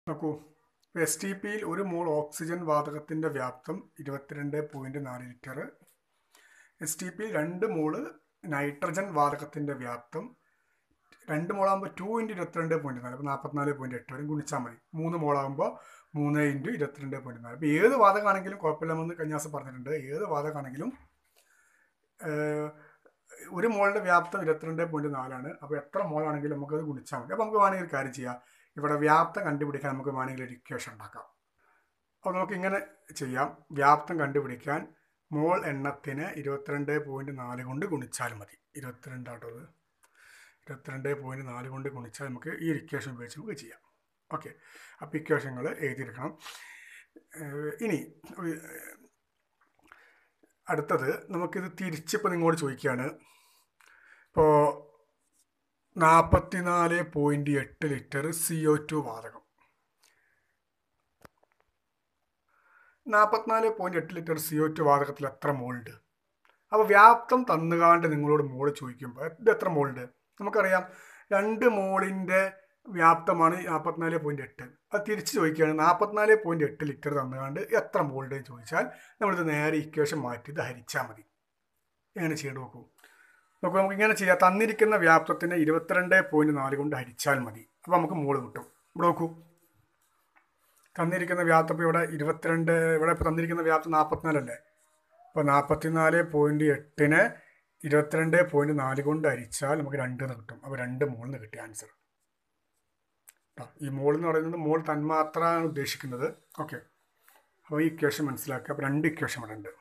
നോക്കൂ S T പിയിൽ ഒരു മോൾ ഓക്സിജൻ വാതകത്തിൻ്റെ വ്യാപ്തം ഇരുപത്തിരണ്ട് പോയിൻറ്റ് നാല് ലിറ്റർ എസ് ടി പിയിൽ രണ്ട് മോള് നൈട്രജൻ വാതകത്തിൻ്റെ വ്യാപ്തം രണ്ട് മോളാകുമ്പോൾ ടു ഇൻറ്റു ഇരുപത്തിരണ്ട് പോയിൻറ്റ് നാല് അപ്പോൾ നാൽപ്പത്തിനാല് പോയിൻറ്റ് എട്ട് വരെ ഗുണിച്ചാൽ മതി മൂന്ന് മോളാകുമ്പോൾ മൂന്ന് ഇൻറ്റു ഇരുപത്തിരണ്ട് പോയിൻറ്റ് നാല് അപ്പോൾ ഏത് വാതകമാണെങ്കിലും കുഴപ്പമില്ലെന്ന് കഴിഞ്ഞ ദിവസം പറഞ്ഞിട്ടുണ്ട് ഏത് വാതകമാണെങ്കിലും ഏഹ്, ഒരു മോളിൻ്റെ വ്യാപ്തം ഇരുപത്തിരണ്ട് പോയിൻറ്റ് നാലാണ് അപ്പോൾ എത്ര മോളാണെങ്കിലും നമുക്കത് ഗുണിച്ചാൽ മതി അപ്പോൾ നമുക്ക് വേണമെങ്കിൽ ഒരു കാര്യം ചെയ്യാം ഇവിടെ വ്യാപ്തം കണ്ടുപിടിക്കാൻ നമുക്ക് വേണമെങ്കിൽ ഒരു ഇക്വേഷൻ ഉണ്ടാക്കാം അപ്പോൾ നമുക്ക് ഇങ്ങനെ ചെയ്യാം വ്യാപ്തം കണ്ടുപിടിക്കാൻ മോൾ എണ്ണത്തിന് ഇരുപത്തിരണ്ട് പോയിൻറ്റ് നാല് കൊണ്ട് ഗുണിച്ചാൽ മതി ഇരുപത്തിരണ്ട് ആട്ടോ അത് ഇരുപത്തിരണ്ട് പോയിൻറ്റ് നാല് കൊണ്ട് ഗുണിച്ചാൽ നമുക്ക് ഈ ഇക്വേഷൻ ഉപയോഗിച്ച് നമുക്ക് ചെയ്യാം ഓക്കെ അപ്പോൾ ഇക്വേഷനുകൾ എഴുതിയെടുക്കണം ഏഹ് ഇനി ഏഹ് അടുത്തത് നമുക്കിത് തിരിച്ചിപ്പോൾ നിങ്ങളോട് ചോദിക്കുകയാണ് ഇപ്പോൾ നാൽപ്പത്തിനാല് പോയിൻറ്റ് എട്ട് ലിറ്റർ സി ഒ ടു വാതകം നാൽപ്പത്തിനാല് പോയിൻറ്റ് എട്ട് ലിറ്റർ സി ഒ ടു വാതകത്തിൽ എത്ര മോളുണ്ട് അപ്പോൾ വ്യാപ്തം തന്നുകാണ്ട് നിങ്ങളോട് മോള് ചോദിക്കുമ്പോൾ ഇത് എത്ര മോളുണ്ട് നമുക്കറിയാം രണ്ട് മോളിൻ്റെ വ്യാപ്തമാണ് നാൽപ്പത്തിനാല് പോയിൻറ്റ് എട്ട് അത് തിരിച്ച് ചോദിക്കുകയാണ് നാൽപ്പത്തിനാല് പോയിൻറ്റ് എട്ട് ലിറ്റർ തന്നുകാണ്ട് എത്ര മോളുണ്ട് എന്ന് ചോദിച്ചാൽ നമ്മളിത് നേരെ ഇക്വേഷൻ മാറ്റി ഇത് ഹരിച്ചാൽ മതി എങ്ങനെ ചെയ്യേണ്ടി നോക്കൂ നോക്കൂ നമുക്ക് ഇങ്ങനെ ചെയ്യാം തന്നിരിക്കുന്ന വ്യാപ്തത്തിന് ഇരുപത്തിരണ്ട് പോയിൻറ്റ് നാല് കൊണ്ട് ഹരിച്ചാൽ മതി അപ്പോൾ നമുക്ക് മോള് കിട്ടും ഇവിടെ നോക്കൂ തന്നിരിക്കുന്ന വ്യാപ്തം ഇപ്പോൾ ഇവിടെ ഇരുപത്തിരണ്ട് ഇവിടെ ഇപ്പോൾ തന്നിരിക്കുന്ന വ്യാപ്തം നാൽപ്പത്തിനാലല്ലേ അപ്പോൾ നാൽപ്പത്തിനാല് പോയിൻറ്റ് എട്ടിന് ഇരുപത്തിരണ്ട് പോയിൻറ്റ് നാല് കൊണ്ട് ഹരിച്ചാൽ നമുക്ക് രണ്ട് എന്ന് കിട്ടും അപ്പോൾ രണ്ട് മോളിന് കിട്ടിയ ആൻസർ ഈ മോൾ എന്ന് പറയുന്നത് മോൾ തന്മാത്ര ആണ് ഉദ്ദേശിക്കുന്നത് ഓക്കെ അപ്പോൾ ഈ ഇക്വേഷൻ മനസ്സിലാക്കുക അപ്പോൾ രണ്ട് ഇക്വേഷൻ ഇവിടെ ഉണ്ട്